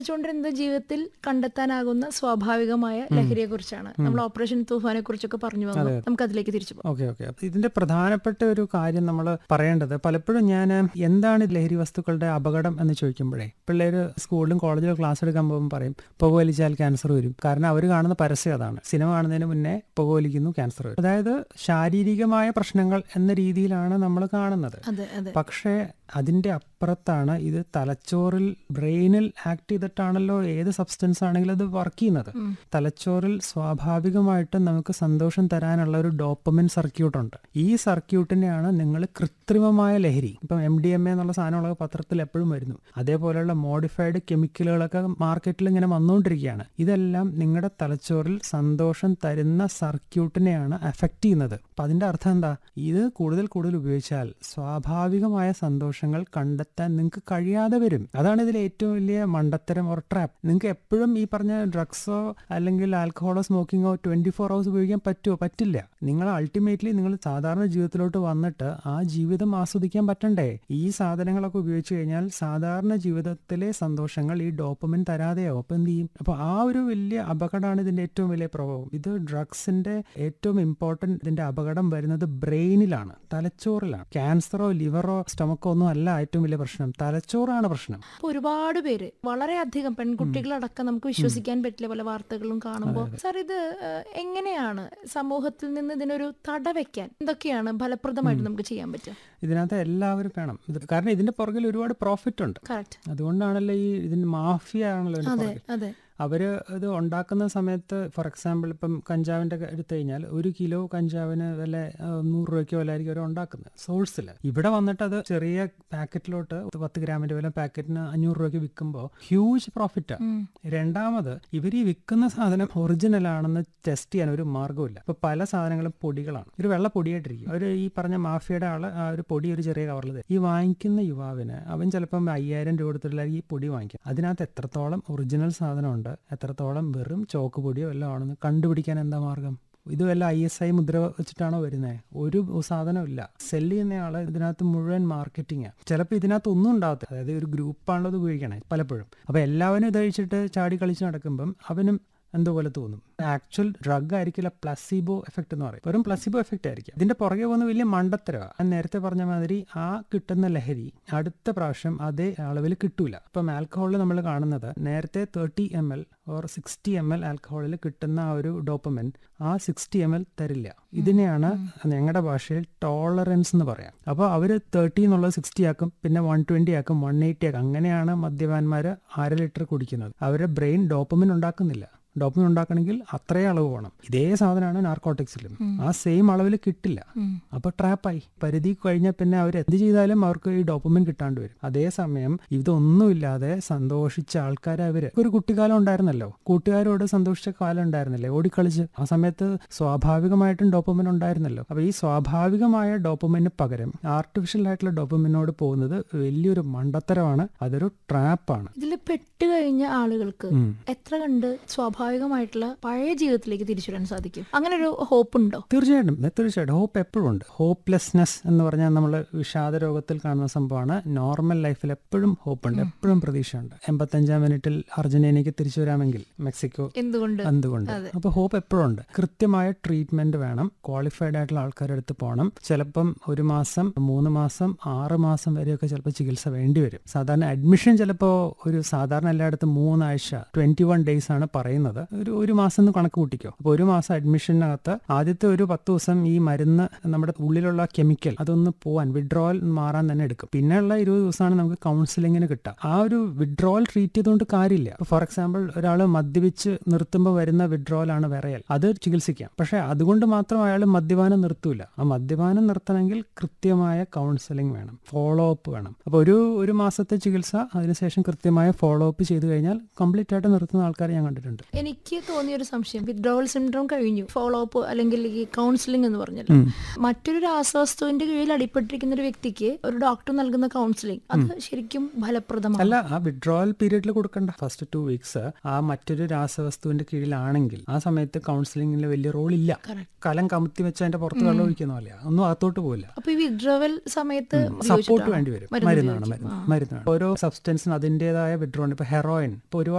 ചൂണ്ടിരുന്നത് ജീവിതത്തിൽ കണ്ടെത്താനാകുന്ന സ്വാഭാവികമായ ലഹരിയെ കുറിച്ചാണ് നമ്മൾ ഓപ്പറേഷൻ തൂഫാനെ കുറിച്ചൊക്കെ പറഞ്ഞു വന്നു നമുക്ക് അതിലേക്ക് തിരിച്ചു പോകാം ഓക്കെ ഓക്കെ അപ്പൊ ഇതിന്റെ പ്രധാനപ്പെട്ട ഒരു കാര്യം നമ്മൾ പറയേണ്ടത് പലപ്പോഴും ഞാൻ എന്താണ് ലഹരി വസ്തുക്കളുടെ അപകടം എന്ന് ചോദിക്കുമ്പോഴേ പിള്ളേര് സ്കൂളിലും കോളേജിലും ക്ലാസ് എടുക്കാൻ പോകുമ്പോൾ പറയും പുകവലിച്ചാൽ ക്യാൻസർ വരും കാരണം അവർ കാണുന്ന പരസ്യം അതാണ് സിനിമ കാണുന്നതിന് മുന്നേ പുകവലിക്കുന്നു ക്യാൻസർ വരും അതായത് ശാരീരികമായ പ്രശ്നങ്ങൾ എന്ന രീതിയിലാണ് നമ്മൾ കാണുന്നത് അതെ അതെ പക്ഷേ അതിന്റെ അപ്പുറത്താണ് ഇത് തലച്ചോറിൽ ബ്രെയിനിൽ ആക്ട് ചെയ്തിട്ടാണല്ലോ ഏത് സബ്സ്റ്റൻസ് ആണെങ്കിലും അത് വർക്ക് ചെയ്യുന്നത് തലച്ചോറിൽ സ്വാഭാവികമായിട്ട് നമുക്ക് സന്തോഷം തരാനുള്ള ഒരു ഡോപ്പമിൻ സർക്യൂട്ട് ഉണ്ട് ഈ സർക്യൂട്ടിനെയാണ് നിങ്ങൾ കൃത്രിമമായ ലഹരി ഇപ്പം എം ഡി എം എ എന്നുള്ള സാധനങ്ങളൊക്കെ പത്രത്തിൽ എപ്പോഴും വരുന്നു അതേപോലെയുള്ള മോഡിഫൈഡ് കെമിക്കലുകളൊക്കെ മാർക്കറ്റിൽ ഇങ്ങനെ വന്നുകൊണ്ടിരിക്കുകയാണ് ഇതെല്ലാം നിങ്ങളുടെ തലച്ചോറിൽ സന്തോഷം തരുന്ന സർക്യൂട്ടിനെയാണ് അഫക്റ്റ് ചെയ്യുന്നത് അപ്പൊ അതിന്റെ അർത്ഥം എന്താ ഇത് കൂടുതൽ കൂടുതൽ ഉപയോഗിച്ചാൽ സ്വാഭാവികമായ സന്തോഷങ്ങൾ കണ്ടെത്താൻ നിങ്ങൾക്ക് കഴിയാതെ വരും അതാണ് ഇതിൽ ഏറ്റവും വലിയ മണ്ടത്തരം ഓർ ട്രാപ്പ് നിങ്ങൾക്ക് എപ്പോഴും ഈ പറഞ്ഞ ഡ്രഗ്സോ അല്ലെങ്കിൽ ആൽക്കഹോളോ സ്മോക്കിങ്ങോ ട്വന്റി ഫോർ അവേഴ്സ് ഉപയോഗിക്കാൻ പറ്റുമോ പറ്റില്ല നിങ്ങൾ അൾട്ടിമേറ്റ്ലി നിങ്ങൾ സാധാരണ ജീവിതത്തിലോട്ട് വന്നിട്ട് ആ ജീവിതം ആസ്വദിക്കാൻ പറ്റണ്ടേ ഈ സാധനങ്ങളൊക്കെ ഉപയോഗിച്ച് കഴിഞ്ഞാൽ സാധാരണ ജീവിതത്തിലെ സന്തോഷങ്ങൾ ഈ ഡോപ്പമിൻ തരാതെയാവും അപ്പൊ എന്ത് ചെയ്യും അപ്പൊ ആ ഒരു വലിയ അപകടമാണ് ഇതിന്റെ ഏറ്റവും വലിയ പ്രഭാവം ഇത് ഡ്രഗ്സിന്റെ ഏറ്റവും ഇമ്പോർട്ടന്റ് ഇതിന്റെ അപകടം വരുന്നത് ബ്രെയിനിലാണ് തലച്ചോറിലാണ് ക്യാൻസറോ ലിവറോ സ്റ്റൊമക്കോ ഒന്നും അല്ല ഏറ്റവും വലിയ പ്രശ്നം തലച്ചോറാണ് പ്രശ്നം അപ്പൊ ഒരുപാട് പേര് വളരെയധികം പെൺകുട്ടികളടക്കം നമുക്ക് വിശ്വസിക്കാൻ പറ്റില്ല പല വാർത്തകളും കാണുമ്പോൾ സാർ ഇത് ഏഹ്, എങ്ങനെയാണ് സമൂഹത്തിൽ നിന്ന് ഇതിനൊരു തട വെക്കാൻ എന്തൊക്കെയാണ് ഫലപ്രദമായിട്ട് നമുക്ക് ചെയ്യാൻ പറ്റുക ഇതിനകത്ത് എല്ലാവരും വേണം ഇത് കാരണം ഇതിന്റെ പുറകിൽ ഒരുപാട് പ്രോഫിറ്റ് ഉണ്ട് കറക്റ്റ് അതുകൊണ്ടാണല്ലോ ഈ ഇതിന് മാഫിയ ആണല്ലോ ഇതിന്റെ അതെ പുറകിൽ അതെ അവര് ഇത് ഉണ്ടാക്കുന്ന സമയത്ത് ഫോർ എക്സാമ്പിൾ ഇപ്പം കഞ്ചാവിന്റെ ക- എടുത്തു കഴിഞ്ഞാൽ ഒരു കിലോ കഞ്ചാവിന് വില ആ, നൂറ് രൂപയ്ക്കോ വിലയായിരിക്കും അവർ ഉണ്ടാക്കുന്നത് സോഴ്സിൽ ഇവിടെ വന്നിട്ട് അത് ചെറിയ പാക്കറ്റിലോട്ട് പത്ത് ഗ്രാമിന്റെ വില പാക്കറ്റിന് അഞ്ഞൂറ് രൂപയ്ക്ക് വിൽക്കുമ്പോൾ ഹ്യൂജ് പ്രോഫിറ്റാണ് ഉം. രണ്ടാമത് ഇവർ ഈ വിൽക്കുന്ന സാധനം ഒറിജിനൽ ആണെന്ന് ടെസ്റ്റ് ചെയ്യാൻ ഒരു മാർഗ്ഗമില്ല ഇപ്പൊ പല സാധനങ്ങളും പൊടികളാണ് ഒരു വെള്ള പൊടിയായിട്ടിരിക്കും അവർ ഈ പറഞ്ഞ മാഫിയയുടെ ആള് ആ ഒരു പൊടി ഒരു ചെറിയ കവറിൽ തരും ഈ വാങ്ങിക്കുന്ന യുവാവിന് അവൻ ചിലപ്പം അയ്യായിരം രൂപ കൊടുത്തിട്ടുള്ള ഈ പൊടി വാങ്ങിക്കും അതിനകത്ത് എത്രത്തോളം ഒറിജിനൽ സാധനമുണ്ട് എത്രത്തോളം വെറും ചോക്ക് പൊടിയോ വല്ലതും ആണെന്ന് കണ്ടുപിടിക്കാൻ എന്താ മാർഗം ഇത് വല്ല ഐ എസ് ഐ മുദ്ര വെച്ചിട്ടാണോ വരുന്നത് ഒരു സാധനമില്ല സെല്ല് ചെയ്യുന്നയാള് ഇതിനകത്ത് മുഴുവൻ മാർക്കറ്റിംഗ് ചിലപ്പോൾ ഇതിനകത്ത് ഒന്നും ഉണ്ടാകത്തില്ല അതായത് ഒരു ഗ്രൂപ്പാണല്ലോ ഇത് ഉപയോഗിക്കണേ പലപ്പോഴും അപ്പൊ എല്ലാവരും ഇത് കഴിച്ചിട്ട് ചാടി കളിച്ച് നടക്കുമ്പം അവനും എന്തോ പോലെ തോന്നും ആക്ച്വൽ ഡ്രഗ് ആയിരിക്കില്ല പ്ലസീബോ എഫക്ട് എന്ന് പറയും വെറും പ്ലസീബോ എഫക്ട് ആയിരിക്കും ഇതിന്റെ പുറകെ പോകുന്ന വലിയ മണ്ടത്തരമാണ് ഞാൻ നേരത്തെ പറഞ്ഞ മാതിരി ആ കിട്ടുന്ന ലഹരി അടുത്ത പ്രാവശ്യം അതേ അളവിൽ കിട്ടൂല ഇപ്പം ആൽക്കഹോളിൽ നമ്മൾ കാണുന്നത് നേരത്തെ thirty M L or sixty M L ആൽക്കഹോളിൽ കിട്ടുന്ന ആ ഒരു ഡോപ്പമെൻ ആ സിക്സ്റ്റി എം എൽ തരില്ല ഇതിനെയാണ് ഞങ്ങളുടെ ഭാഷയിൽ ടോളറൻസ് എന്ന് പറയാം അപ്പോൾ അവർ തേർട്ടി എന്നുള്ളത് സിക്സ്റ്റി ആക്കും പിന്നെ വൺ ട്വന്റി ആക്കും വൺ എയ്റ്റി ആക്കും അങ്ങനെയാണ് മദ്യപാന്മാർ അര ലിറ്റർ കുടിക്കുന്നത് അവരുടെ ബ്രെയിൻ ഡോപ്പമിൻ ഉണ്ടാക്കുന്നില്ല ഡോപ്പമിൻ ഉണ്ടാക്കണമെങ്കിൽ അത്രയും അളവ് വേണം ഇതേ സാധനമാണ് നാർക്കോട്ടിക്സിലും ആ സെയിം അളവിൽ കിട്ടില്ല അപ്പൊ ട്രാപ്പായി പരിധി കഴിഞ്ഞാൽ പിന്നെ അവർ എന്ത് ചെയ്താലും അവർക്ക് ഈ ഡോപ്പമിൻ കിട്ടാണ്ട് വരും അതേസമയം ഇതൊന്നുമില്ലാതെ സന്തോഷിച്ച ആൾക്കാരെ അവര് ഒരു കുട്ടിക്കാലം ഉണ്ടായിരുന്നല്ലോ കൂട്ടുകാരോട് സന്തോഷിച്ച കാലം ഉണ്ടായിരുന്നില്ലേ ഓടിക്കളിച്ച് ആ സമയത്ത് സ്വാഭാവികമായിട്ടും ഡോപ്പമിൻ ഉണ്ടായിരുന്നല്ലോ അപ്പൊ ഈ സ്വാഭാവികമായ ഡോപ്പമിന് പകരം ആർട്ടിഫിഷ്യൽ ആയിട്ടുള്ള ഡോപ്പമിനോട് പോകുന്നത് വലിയൊരു മണ്ടത്തരമാണ് അതൊരു ട്രാപ്പാണ് ഇതിൽ പെട്ടുകഴിഞ്ഞ ആളുകൾക്ക് എത്ര കണ്ട് സ്വാഭാവികമായിട്ടുള്ള പഴയ ജീവിതത്തിലേക്ക് തിരിച്ചു വരാൻ സാധിക്കും അങ്ങനെ ഒരു ഹോപ്പ് ഉണ്ടോ തീർച്ചയായിട്ടും ഇത് തീർച്ചയായിട്ടും ഹോപ്പ് എപ്പോഴും ഉണ്ട് ഹോപ്പ്ലെസ്നെസ് എന്ന് പറഞ്ഞാൽ നമ്മൾ വിഷാദ രോഗത്തിൽ കാണുന്ന സംഭവമാണ് നോർമൽ ലൈഫിൽ എപ്പോഴും ഹോപ്പ് ഉണ്ട് എപ്പോഴും പ്രതീക്ഷയുണ്ട് എൺപത്തഞ്ചാം മിനിറ്റിൽ അർജന്റീനയ്ക്ക് തിരിച്ചു വരാമെങ്കിൽ മെക്സിക്കോ എന്തുകൊണ്ട് എന്തുകൊണ്ട് അപ്പൊ ഹോപ്പ് എപ്പോഴും ഉണ്ട് കൃത്യമായ ട്രീറ്റ്മെന്റ് വേണം ക്വാളിഫൈഡ് ആയിട്ടുള്ള ആൾക്കാരുടെ അടുത്ത് പോകണം ചിലപ്പം ഒരു മാസം മൂന്ന് മാസം ആറ് മാസം വരെയൊക്കെ ചിലപ്പോൾ ചികിത്സ വേണ്ടി വരും സാധാരണ അഡ്മിഷൻ ചിലപ്പോൾ ഒരു സാധാരണ എല്ലായിടത്തും മൂന്നാഴ്ച ട്വന്റി വൺ ഡേയ്സ് ആണ് പറയുന്നത് ഒരു ഒരു മാസം എന്ന് കണക്ക് കൂട്ടിക്കോ അപ്പോൾ ഒരു മാസം അഡ്മിഷനകത്ത് ആദ്യത്തെ ഒരു പത്ത് ദിവസം ഈ മരുന്ന് നമ്മുടെ ഉള്ളിലുള്ള കെമിക്കൽ അതൊന്ന് പോവാൻ വിഡ്രോവൽ മാറാൻ തന്നെ എടുക്കും പിന്നെയുള്ള ഇരുപത് ദിവസമാണ് നമുക്ക് കൗൺസിലിങ്ങിന് കിട്ടുക ആ ഒരു വിഡ്രോവൽ ട്രീറ്റ് ചെയ്തുകൊണ്ട് കാര്യമില്ല ഫോർ എക്സാമ്പിൾ ഒരാൾ മദ്യപിച്ച് നിർത്തുമ്പോൾ വരുന്ന വിഡ്രോവൽ ആണ് വിറയൽ അത് ചികിത്സിക്കാം പക്ഷെ അതുകൊണ്ട് മാത്രം അയാൾ മദ്യപാനം നിർത്തൂല ആ മദ്യപാനം നിർത്തണമെങ്കിൽ കൃത്യമായ കൗൺസിലിംഗ് വേണം ഫോളോ അപ്പ് വേണം അപ്പോൾ ഒരു ഒരു മാസത്തെ ചികിത്സ അതിനുശേഷം കൃത്യമായ ഫോളോ അപ്പ് ചെയ്തു കഴിഞ്ഞാൽ കംപ്ലീറ്റ് ആയിട്ട് നിർത്തുന്ന ആൾക്കാരെ ഞാൻ കണ്ടിട്ടുണ്ട് എനിക്ക് തോന്നിയൊരു സംശയം വിത്ഡ്രോവൽ സിൻഡ്രോം കഴിഞ്ഞു ഫോളോ അപ്പ് അല്ലെങ്കിൽ ഈ കൗൺസിലിംഗ് എന്ന് പറഞ്ഞല്ലോ മറ്റൊരു രാസവസ്തുവിന്റെ കീഴിൽ അടിപ്പെട്ടിരിക്കുന്ന ഒരു വ്യക്തിക്ക് ഒരു ഡോക്ടർ നൽകുന്ന കൗൺസിലിംഗ് അത് ശരിക്കും ഫലപ്രദമാണ് അല്ല ആ വിഡ്രോവൽ പീരീഡിൽ കൊടുക്കണ്ട ഫസ്റ്റ് ടു വീക്സ് ആ മറ്റൊരു രാസവസ്തുവിന്റെ കീഴിലാണെങ്കിൽ ആ സമയത്ത് കൗൺസിലിംഗിൽ വലിയ റോൾ ഇല്ല Correct. കലം കമത്തി വെച്ച് അതിന്റെ പുറത്ത് വെള്ളം ഒഴിക്കുന്ന പോലെയാ ഒന്നും അകത്തോട്ട് പോകില്ല അപ്പൊ ഈ വിത്ഡ്രോവൽ സമയത്ത് സപ്പോർട്ട് ഉപയോഗിച്ചിട്ടാണോ? വേണ്ടി വരും മരുന്ന് മരുന്നാണ് ഉപയോഗിക്കും. മരുന്ന് മരുന്നാണ് ഓരോ സബ്സ്റ്റൻസിന് അതിൻ്റെതായ വിഡ്രോൺ ഇപ്പൊ ഹെറോയിൻ ഇപ്പൊ ഒരുപാട്